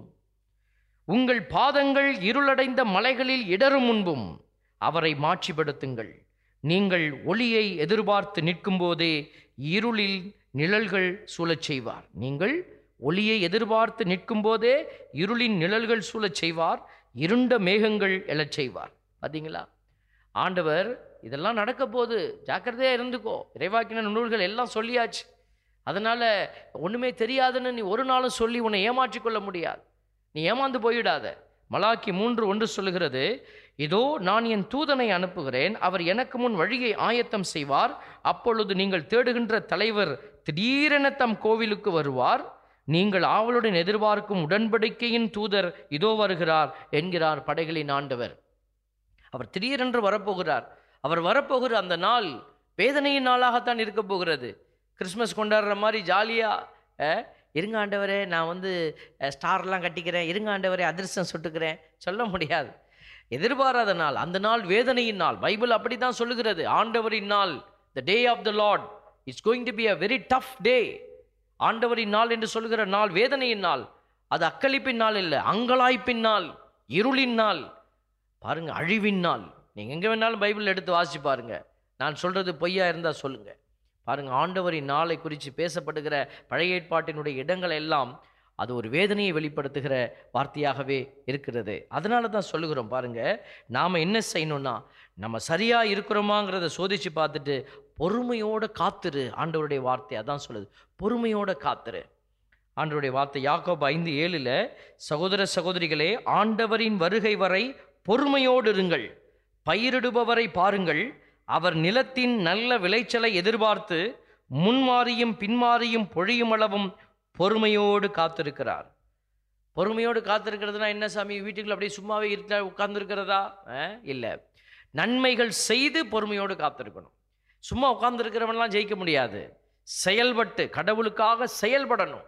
உங்கள் பாதங்கள் இருளடைந்த மலைகளில் இடரும் முன்பும் அவரை மாட்சிப்படுத்துங்கள் நீங்கள் ஒளியை எதிர்பார்த்து நிற்கும்போதே இருளில் நிழல்கள் சூழச் செய்வார் நீங்கள் ஒளியை எதிர்பார்த்து நிற்கும்போதே இருளின் நிழல்கள் சூழச் செய்வார் இருண்ட மேகங்கள் எழச் செய்வார் பார்த்தீங்களா ஆண்டவர் இதெல்லாம் நடக்க போகுது ஜாக்கிரதையா இருந்துக்கோ இறைவாக்கின நூல்கள் எல்லாம் சொல்லியாச்சு அதனால ஒண்ணுமே தெரியாதுன்னு நீ ஒரு நாளும் சொல்லி உன்னை ஏமாற்றிக் கொள்ள முடியாது நீ ஏமாந்து போயிடாத மலாக்கி மூன்று ஒன்று சொல்லுகிறது இதோ நான் என் தூதனை அனுப்புகிறேன் அவர் எனக்கு முன் வழியை ஆயத்தம் செய்வார் அப்பொழுது நீங்கள் தேடுகின்ற தலைவர் திடீரென தம் கோவிலுக்கு வருவார் நீங்கள் ஆவலுடன் எதிர்பார்க்கும் உடன்படிக்கையின் தூதர் இதோ வருகிறார் என்கிறார் படைகளின் ஆண்டவர் அவர் திடீரென்று வரப்போகிறார் அவர் வரப்போகிற அந்த நாள் வேதனையின் நாளாகத்தான் இருக்க போகிறது கிறிஸ்மஸ் கொண்டாடுற மாதிரி ஜாலியாக இருங்க ஆண்டவரே நான் வந்து அஹ், ஸ்டார்லாம் கட்டிக்கிறேன் இருங்க ஆண்டவரே அதிர்ஷ்டம் சுட்டுக்கிறேன் சொல்ல முடியாது எதிர்பாராத நாள் அந்த நாள் வேதனையின் நாள் பைபிள் அப்படி தான் சொல்லுகிறது ஆண்டவரின் நாள் the day of the Lord it's going to be a very tough day ஆண்டவரின் நாள் என்று சொல்லுகிற நாள் வேதனையின் நாள் அது அக்களிப்பின் நாள் இல்லை அங்கலாய்ப்பின் நாள் இருளின் நாள் பாருங்க அழிவின் நாள் நீங்க எங்க வேணாலும் பைபிள் எடுத்து வாசிச்சு பாருங்க நான் சொல்றது பொய்யா இருந்தா சொல்லுங்க பாருங்க ஆண்டவரின் நாளை குறித்து பேசப்படுகிற பழைய ஏற்பாட்டினுடைய இடங்கள் எல்லாம் அது ஒரு வேதனையை வெளிப்படுத்துகிற வார்த்தையாகவே இருக்கிறது அதனால தான் சொல்லுகிறோம் பாருங்க நாம என்ன செய்யணும்னா நம்ம சரியா இருக்கிறோமாங்கிறத சோதிச்சு பார்த்துட்டு பொறுமையோட காத்துரு ஆண்டவருடைய வார்த்தை அதான் சொல்லுது பொறுமையோட காத்துரு ஆண்டவருடைய வார்த்தை யாக்கோப் ஐந்து ஏழுல சகோதர சகோதரிகளே ஆண்டவரின் வருகை வரை பொறுமையோடு இருங்கள் பயிரிடுபவரை பாருங்கள் அவர் நிலத்தின் நல்ல விளைச்சலை எதிர்பார்த்து முன்மாறியும் பின்மாறியும் பொழியும் அளவும் பொறுமையோடு காத்திருக்கிறார் பொறுமையோடு காத்திருக்கிறதுனா என்ன சாமி வீட்டுக்குள்ள அப்படியே சும்மாவே இருட்ட உட்கார்ந்துருக்கிறதா இல்லை நன்மைகள் செய்து பொறுமையோடு காத்திருக்கணும் சும்மா உட்கார்ந்துருக்கிறவன்லாம் ஜெயிக்க முடியாது செயல்பட்டு கடவுளுக்காக செயல்படணும்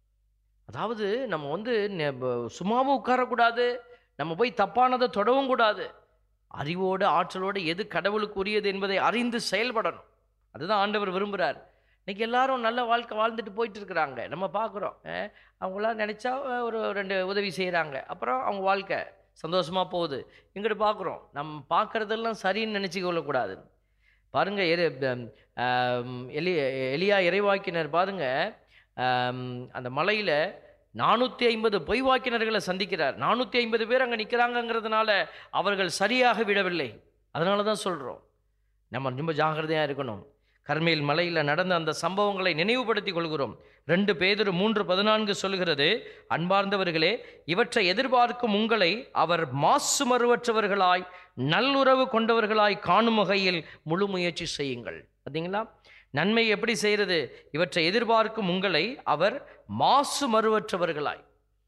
அதாவது நம்ம வந்து நெ- ப- சும்மாவும் உட்காரக்கூடாது நம்ம போய் தப்பானதை தொடவும் கூடாது அறிவோடு ஆற்றலோடு எது கடவுளுக்கு உரியது என்பதை அறிந்து செயல்படணும் அதுதான் ஆண்டவர் விரும்புகிறார் இன்னைக்கு எல்லாரும் நல்ல வாழ்க்கை வாழ்ந்துட்டு போயிட்டு இருக்கிறாங்க நம்ம பார்க்குறோம் அவங்களாம் நினச்சா அஹ், ஒரு ரெண்டு உதவி செய்கிறாங்க அப்புறம் அவங்க வாழ்க்கை சந்தோஷமாக போகுது இங்கிட்டு பார்க்குறோம் நம்ம பார்க்குறதெல்லாம் சரின்னு நினச்சிக்க கொள்ளக்கூடாது பாருங்க எரி ப- ஆம், எலி எலியா இறைவாக்கினர் பாருங்க ஆம், அந்த மலையில் நானூற்றி ஐம்பது பொய்வாக்கினர்களை சந்திக்கிறார் நானூற்றி ஐம்பது பேர் அங்கே நிற்கிறாங்கங்கிறதுனால அவர்கள் சரியாக விடவில்லை அதனால தான் சொல்கிறோம் நம்ம ரொம்ப ஜாக்கிரதையாக இருக்கணும் கர்மேல் மலையில் நடந்த அந்த சம்பவங்களை நினைவுபடுத்திக் கொள்கிறோம் ரெண்டு பேதர் மூன்று பதினான்கு சொல்கிறது அன்பார்ந்தவர்களே இவற்றை எதிர்பார்க்கும் உங்களை அவர் மாசு மறுவற்றவர்களாய் நல்லுறவு கொண்டவர்களாய் காணும் வகையில் முழு முயற்சி செய்யுங்கள் பார்த்தீங்களா நன்மை எப்படி செய்கிறது இவற்றை எதிர்பார்க்கும் உங்களை அவர் மாசு மறுவற்றவர்களாய்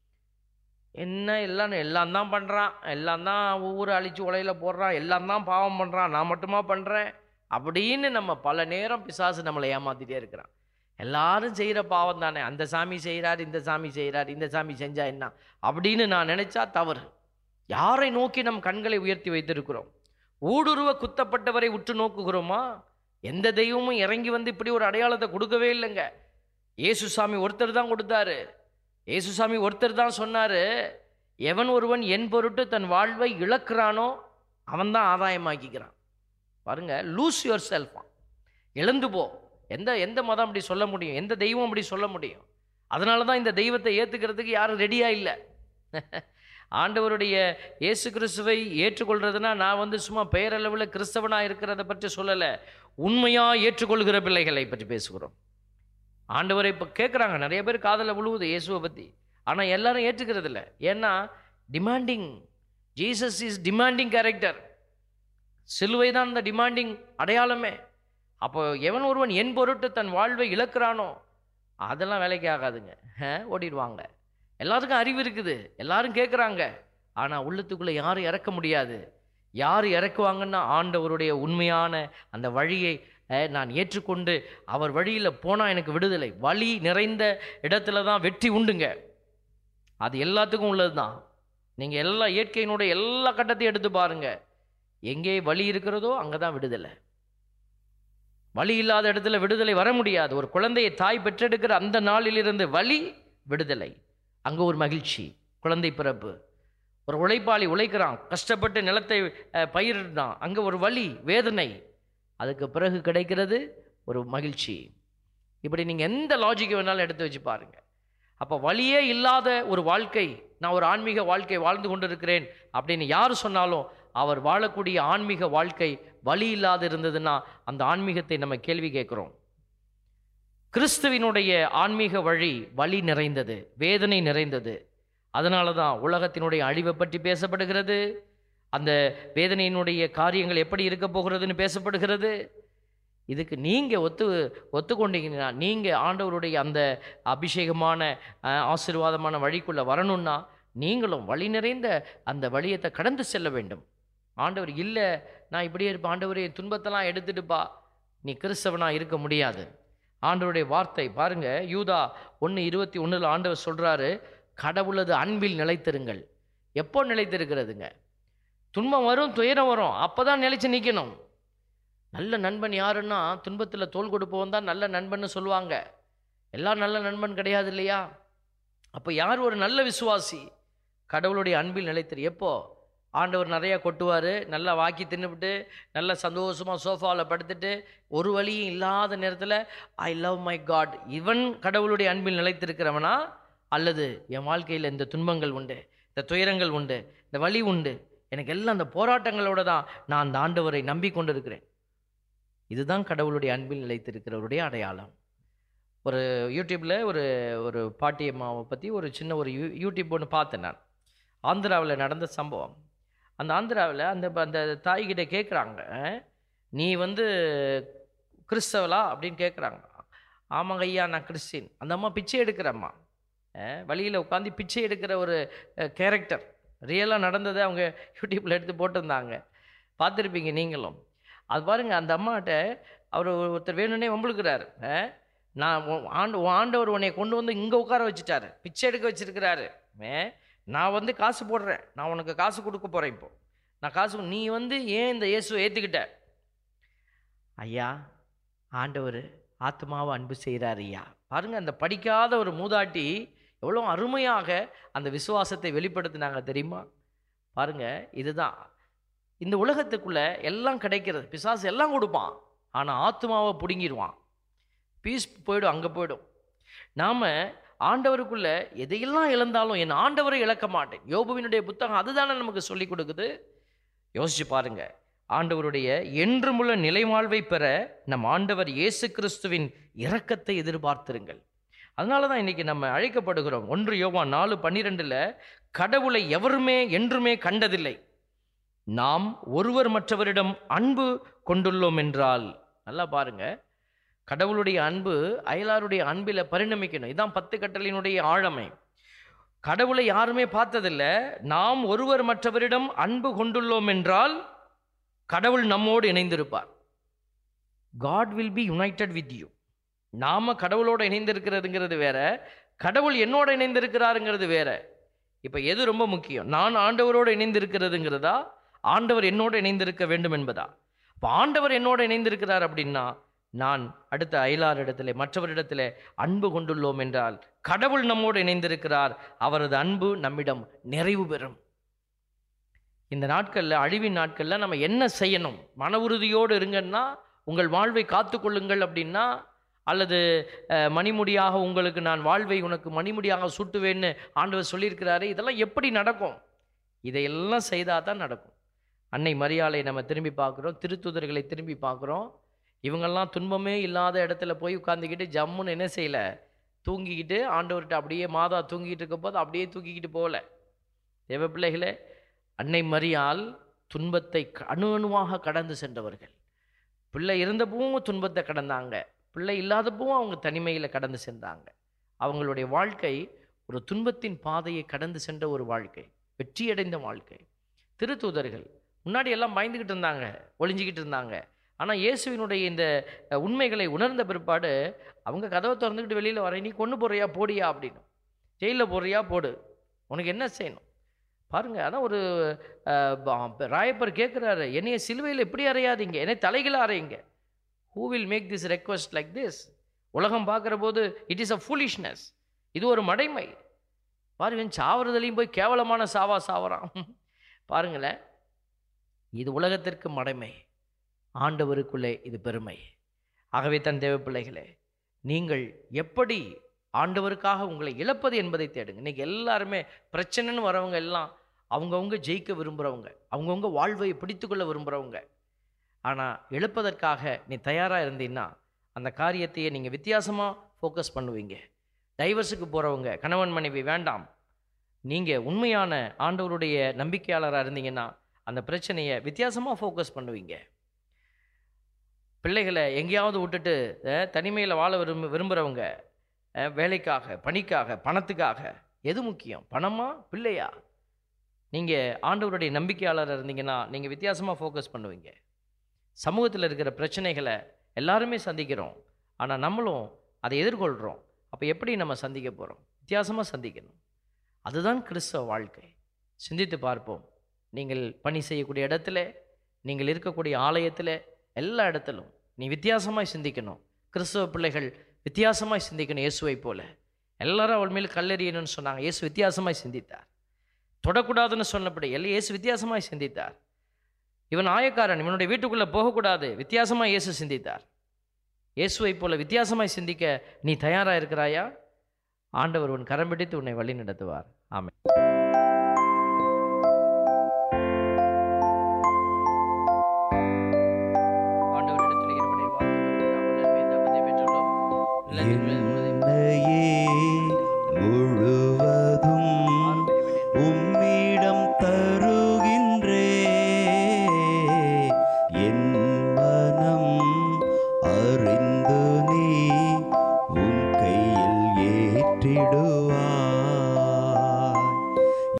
என்ன எல்லாம் எல்லாம் தான் பண்ணுறான் எல்லாம் தான் ஊரை அழிச்சு உலையில போடுறான் எல்லாம் தான் பாவம் பண்ணுறான் நான் மட்டுமா பண்ணுறேன் அப்படின்னு நம்ம பல நேரம் பிசாசு நம்மளை ஏமாத்திட்டே இருக்கிறான் எல்லாரும் செய்கிற பாவம் தானே அந்த சாமி செய்கிறார் இந்த சாமி செய்கிறார் இந்த சாமி செஞ்சா என்ன அப்படின்னு நான் நினைச்சா தவறு யாரை நோக்கி நம் கண்களை உயர்த்தி வைத்திருக்கிறோம் ஊடுருவ குத்தப்பட்டவரை உற்று நோக்குகிறோமா எந்த தெய்வமும் இறங்கி வந்து இப்படி ஒரு அடையாளத்தை கொடுக்கவே இல்லைங்க இயேசுசாமி ஒருத்தர் தான் கொடுத்தாரு இயேசுசாமி ஒருத்தர் தான் சொன்னாரு எவன் ஒருவன் என் பொருட்டு தன் வாழ்வை இழக்கிறானோ அவன் தான் ஆதாயமாக்கிக்கிறான் பாருங்க லூஸ் யுவர் செல்ஃப் இழந்து போ எந்த எந்த மதம் அப்படி சொல்ல முடியும் எந்த தெய்வம் அப்படி சொல்ல முடியும் அதனால தான் இந்த தெய்வத்தை ஏற்றுக்கிறதுக்கு யாரும் ரெடியாக இல்லை ஆண்டவருடைய இயேசு கிறிஸ்துவை ஏற்றுக்கொள்றதுனா நான் வந்து சும்மா பெயரளவில் கிறிஸ்தவனாக இருக்கிறத பற்றி சொல்லலை உண்மையாக ஏற்றுக்கொள்கிற பிள்ளைகளை பற்றி பேசுகிறோம் ஆண்டவரை இப்போ கேட்குறாங்க நிறைய பேர் காதலை விழுவுது இயேசுவை பற்றி ஆனால் எல்லாரும் ஏற்றுக்கிறது இல்லை ஏன்னா demanding Jesus is demanding character சிலுவை தான் இந்த டிமாண்டிங் அடையாளமே அப்போ எவன் ஒருவன் என் பொருட்டு தன் வாழ்வை இழக்கிறானோ அதெல்லாம் வேலைக்கு ஆகாதுங்க ஆ, ஓடிடுவாங்க எல்லாருக்கும் அறிவு இருக்குது எல்லாரும் கேட்குறாங்க ஆனால் உள்ளத்துக்குள்ளே யாரும் இறக்க முடியாது யார் இறக்குவாங்கன்னா ஆண்டவருடைய உண்மையான அந்த வழியை அஹ், நான் ஏற்றுக்கொண்டு அவர் வழியில் போனால் எனக்கு விடுதலை வழி நிறைந்த இடத்துல தான் வெற்றி உண்டுங்க அது எல்லாத்துக்கும் உள்ளது தான் நீங்கள் எல்லா இயற்கையினுடைய எல்லா கட்டத்தையும் எடுத்து பாருங்க எங்கே வழி இருக்கிறதோ அங்கே தான் விடுதலை வழி இல்லாத இடத்துல விடுதலை வர முடியாது ஒரு குழந்தையை தாய் பெற்றெடுக்கிற அந்த நாளிலிருந்து வலி விடுதலை அங்கே ஒரு மகிழ்ச்சி குழந்தை பிறப்பு ஒரு உழைப்பாளி உழைக்கிறான் கஷ்டப்பட்டு நிலத்தை அஹ், பயிரிடுறான் அங்கே ஒரு வலி வேதனை அதுக்கு பிறகு கிடைக்கிறது ஒரு மகிழ்ச்சி இப்படி நீங்கள் எந்த லாஜிக்கை வேணாலும் எடுத்து வச்சு பாருங்க அப்போ வழியே இல்லாத ஒரு வாழ்க்கை நான் ஒரு ஆன்மீக வாழ்க்கை வாழ்ந்து கொண்டிருக்கிறேன் அப்படின்னு யார் சொன்னாலும் அவர் வாழக்கூடிய ஆன்மீக வாழ்க்கை வழி இல்லாது இருந்ததுன்னா அந்த ஆன்மீகத்தை நம்ம கேள்வி கேட்குறோம் கிறிஸ்துவினுடைய ஆன்மீக வழி வழி நிறைந்தது வேதனை நிறைந்தது அதனால தான் உலகத்தினுடைய அழிவை பற்றி பேசப்படுகிறது அந்த வேதனையினுடைய காரியங்கள் எப்படி இருக்க போகிறதுன்னு பேசப்படுகிறது இதுக்கு நீங்கள் ஒத்து ஒத்துக்கொண்டீங்கன்னா நீங்கள் ஆண்டவருடைய அந்த அபிஷேகமான அஹ், ஆசீர்வாதமான வழிக்குள்ளே வரணும்னா நீங்களும் வழி நிறைந்த அந்த வழியத்தை கடந்து செல்ல வேண்டும் ஆண்டவர் இல்லை நான் இப்படியே இருப்பேன் ஆண்டவரே என் துன்பத்தெல்லாம் எடுத்துட்டுப்பா நீ கிறிஸ்தவனா இருக்க முடியாது ஆண்டவருடைய வார்த்தை பாருங்க யூதா ஒன்று இருபத்தி ஒன்றில் ஆண்டவர் சொல்கிறாரு கடவுளது அன்பில் நிலைத்திருங்கள் எப்போ நிலைத்திருக்கிறதுங்க துன்பம் வரும் துயரம் வரும் அப்போ தான் நிலைச்சு நிற்கணும் நல்ல நண்பன் யாருன்னா துன்பத்தில் தோல் கொடுப்பவன் தான் நல்ல நண்பன்னு சொல்லுவாங்க எல்லாம் நல்ல நண்பன் கிடையாது இல்லையா அப்போ யார் ஒரு நல்ல விசுவாசி கடவுளுடைய அன்பில் நிலைத்திரு எப்போ ஆண்டவர் நிறையா கொட்டுவார் நல்லா வாக்கி தின்னுபிட்டு நல்லா சந்தோஷமாக சோஃபாவில் படுத்துட்டு ஒரு வழியும் இல்லாத நேரத்தில் ஐ லவ் மை காட் இவன் கடவுளுடைய அன்பில் நிலைத்திருக்கிறவனா அல்லது என் வாழ்க்கையில் இந்த துன்பங்கள் உண்டு இந்த துயரங்கள் உண்டு இந்த வலி உண்டு எனக்கு எல்லாம் அந்த போராட்டங்களோட தான் நான் அந்த ஆண்டவரை நம்பிக்கொண்டிருக்கிறேன் இதுதான் கடவுளுடைய அன்பில் நிலைத்திருக்கிறவருடைய அடையாளம் ஒரு யூடியூப்பில் ஒரு ஒரு பாட்டி அம்மாவை பற்றி ஒரு சின்ன ஒரு யூ யூடியூப் ஒன்று பார்த்தேன் நான் ஆந்திராவில் நடந்த சம்பவம் அந்த ஆந்திராவில் அந்த அந்த தாய்கிட்ட கேட்குறாங்க நீ வந்து கிறிஸ்தவலா அப்படின்னு கேட்குறாங்க ஆமாங்க ஐயா நான் கிறிஸ்டின் அந்த அம்மா பிச்சை எடுக்கிறம்மா வழியில் உட்காந்து பிச்சை எடுக்கிற ஒரு கேரக்டர் ரியலாக நடந்ததை அவங்க யூடியூப்பில் எடுத்து போட்டிருந்தாங்க பார்த்துருப்பீங்க நீங்களும் அது பாருங்கள் அந்த அம்மாட்ட அவர் ஒருத்தர் வேணும்னே வம்புழுக்கிறாரு அஹ், நான் உன் ஆண்டு உன் ஆண்டவர் உன்னை கொண்டு வந்து இங்கே உட்கார வச்சுட்டாரு பிச்சை எடுக்க வச்சிருக்கிறாரு அஹ், நான் வந்து காசு போடுறேன் நான் உனக்கு காசு கொடுக்க போகிறேன் இப்போ நான் காசு நீ வந்து ஏன் இந்த இயேசுவை ஏற்றுக்கிட்ட ஐயா ஆண்டவர் ஆத்மாவை அன்பு செய்கிறார் ஐயா பாருங்க அந்த படிக்காத ஒரு மூதாட்டி எவ்வளோ அருமையாக அந்த விசுவாசத்தை வெளிப்படுத்தினாங்க தெரியுமா பாருங்க இதுதான் இந்த உலகத்துக்குள்ள எல்லாம் கிடைக்கிறது பிசாசு எல்லாம் கொடுப்பான் ஆனால் ஆத்மாவை பிடுங்கிடுவான் பீஸ் போயிடும் அங்கே போயிடும் நாம் ஆண்டவருக்குள்ள எதையெல்லாம் இழந்தாலும் என் ஆண்டவரை இழக்க மாட்டேன் யோபுவினுடைய புத்தகம் அதுதானே நமக்கு சொல்லி கொடுக்குது யோசிச்சு பாருங்க ஆண்டவருடைய என்றுமுள்ள நிலைவாழ்வை பெற நம் ஆண்டவர் இயேசு கிறிஸ்துவின் இரக்கத்தை எதிர்பார்த்திருங்கள் அதனால தான் இன்னைக்கு நம்ம அழைக்கப்படுகிறோம் ஒன்று யோவான் நாலு பன்னிரெண்டில் கடவுளை எவருமே என்றுமே கண்டதில்லை நாம் ஒருவர் மற்றவரிடம் அன்பு கொண்டுள்ளோம் என்றால் நல்லா பாருங்க கடவுளுடைய அன்பு அயலாருடைய அன்பில் பரிணமிக்கணும் இதான் பத்து கட்டளையினுடைய ஆழமை கடவுளை யாருமே பார்த்ததில்ல நாம் ஒருவர் மற்றவரிடம் அன்பு கொண்டுள்ளோம் என்றால் கடவுள் நம்மோடு இணைந்திருப்பார் God will be united with you நாம கடவுளோட இணைந்திருக்கிறதுங்கிறது வேற கடவுள் என்னோட இணைந்திருக்கிறாருங்கிறது வேற இப்போ எது ரொம்ப முக்கியம் நான் ஆண்டவரோடு இணைந்திருக்கிறதுங்கிறதா ஆண்டவர் என்னோடு இணைந்திருக்க வேண்டும் என்பதா இப்போ ஆண்டவர் என்னோடு இணைந்திருக்கிறார் அப்படின்னா நான் அடுத்த அயலார் இடத்துல மற்றவரிடத்துல அன்பு கொண்டுள்ளோம் என்றால் கடவுள் நம்மோடு இணைந்திருக்கிறார் அவரது அன்பு நம்மிடம் நிறைவு பெறும் இந்த நாட்களில் அழிவின் நாட்களில் நம்ம என்ன செய்யணும் மன உறுதியோடு இருங்கன்னா உங்கள் வாழ்வை காத்துக்கொள்ளுங்கள் அப்படின்னா அல்லது அஹ், மணிமுடியாக உங்களுக்கு நான் வாழ்வை உனக்கு மணிமுடியாக சூட்டுவேன்னு ஆண்டவர் சொல்லியிருக்கிறாரு இதெல்லாம் எப்படி நடக்கும் இதையெல்லாம் செய்தால் தான் நடக்கும் அன்னை மரியாதை நம்ம திரும்பி பார்க்குறோம் திருத்துதர்களை திரும்பி பார்க்குறோம் இவங்கெல்லாம் துன்பமே இல்லாத இடத்துல போய் உட்காந்துக்கிட்டு ஜம்முன்னு என்ன செய்யல தூங்கிக்கிட்டு ஆண்டவர்கிட்ட அப்படியே மாதா தூங்கிட்டு இருக்க போது அப்படியே தூக்கிக்கிட்டு போகல தேவ பிள்ளைகளே அன்னை மரியால் துன்பத்தை க- அணு அணுவாக கடந்து சென்றவர்கள் பிள்ளை இருந்தப்பவும் துன்பத்தை கடந்தாங்க பிள்ளை இல்லாதப்பவும் அவங்க தனிமையில் கடந்து சென்றாங்க அவங்களுடைய வாழ்க்கை ஒரு துன்பத்தின் பாதையை கடந்து சென்ற ஒரு வாழ்க்கை வெற்றியடைந்த வாழ்க்கை திருத்தூதர்கள் முன்னாடி எல்லாம் பயந்துக்கிட்டு இருந்தாங்க ஒளிஞ்சிக்கிட்டு இருந்தாங்க ஆனால் இயேசுவினுடைய இந்த அஹ், உண்மைகளை உணர்ந்த பிற்பாடு அவங்க கதவை திறந்துக்கிட்டு வெளியில் வர நீ கொண்டு போறியா போடியா அப்படின்னு ஜெயிலில் போறியா போடு உனக்கு என்ன செய்யணும் பாருங்க அதான் ஒரு அஹ், ப- ராயப்பர் கேட்குறாரு என்னைய சிலுவையில் எப்படி அறையாதீங்க என்னை தலைகளை அறையுங்க who will make this request like this உலகம் பார்க்குற போது இட் இஸ் அ ஃபூலிஷ்னஸ் இது ஒரு மடைமை பாருங்க சாவறதுலையும் போய் கேவலமான சாவா சாவறான் பாருங்களேன் இது உலகத்திற்கு மடைமை ஆண்டவருக்குள்ளே இது பெருமை ஆகவே தன் தேவ பிள்ளைகளே நீங்கள் எப்படி ஆண்டவருக்காக உங்களை இழப்பது என்பதை தேடுங்க இன்னைக்கு எல்லாருமே பிரச்சனைன்னு வரவங்க எல்லாம் அவங்கவுங்க ஜெயிக்க விரும்புகிறவங்க அவங்கவுங்க வாழ்வை பிடித்துக்கொள்ள விரும்புகிறவங்க ஆனால் இழப்பதற்காக நீ தயாராக இருந்தீன்னா அந்த காரியத்தையே நீங்கள் வித்தியாசமாக ஃபோக்கஸ் பண்ணுவீங்க டைவர்ஸுக்கு போகிறவங்க கணவன் மனைவி வேண்டாம் நீங்கள் உண்மையான ஆண்டவருடைய நம்பிக்கையாளராக இருந்தீங்கன்னா அந்த பிரச்சனையை வித்தியாசமாக ஃபோக்கஸ் பண்ணுவீங்க பிள்ளைகளை எங்கேயாவது விட்டுட்டு தனிமையில் வாழ விரும்ப விரும்புகிறவங்க அஹ், வேலைக்காக பணிக்காக பணத்துக்காக எது முக்கியம் பணமா பிள்ளையா நீங்கள் ஆண்டவருடைய நம்பிக்கையாளராக இருந்தீங்கன்னா நீங்கள் வித்தியாசமாக ஃபோக்கஸ் பண்ணுவீங்க சமூகத்தில் இருக்கிற பிரச்சனைகளை எல்லாருமே சந்திக்கிறோம் ஆனால் நம்மளும் அதை எதிர்கொள்கிறோம் அப்போ எப்படி நம்ம சந்திக்க போகிறோம் வித்தியாசமாக சந்திக்கணும் அதுதான் கிறிஸ்தவ வாழ்க்கை சிந்தித்து பார்ப்போம் நீங்கள் பணி செய்யக்கூடிய இடத்துல நீங்கள் இருக்கக்கூடிய ஆலயத்தில் எல்லா இடத்திலும் நீ வித்தியாசமாய் சிந்திக்கணும் கிறிஸ்தவ பிள்ளைகள் வித்தியாசமாய் சிந்திக்கணும் இயேசுவை போல எல்லாரும் அவள் மேல் கல்லெறியணும்னு சொன்னாங்க இயேசு வித்தியாசமாய் சிந்தித்தார் தொடக்கூடாதுன்னு சொன்னபடி எல்லாம் இயேசு வித்தியாசமாய் சிந்தித்தார் இவன் ஆயக்காரன் இவனுடைய வீட்டுக்குள்ளே போகக்கூடாது வித்தியாசமாக இயேசு சிந்தித்தார் இயேசுவை போல வித்தியாசமாய் சிந்திக்க நீ தயாராக இருக்கிறாயா ஆண்டவர் உன் கரம் பிடித்து உன்னை வழி நடத்துவார் ஆமென்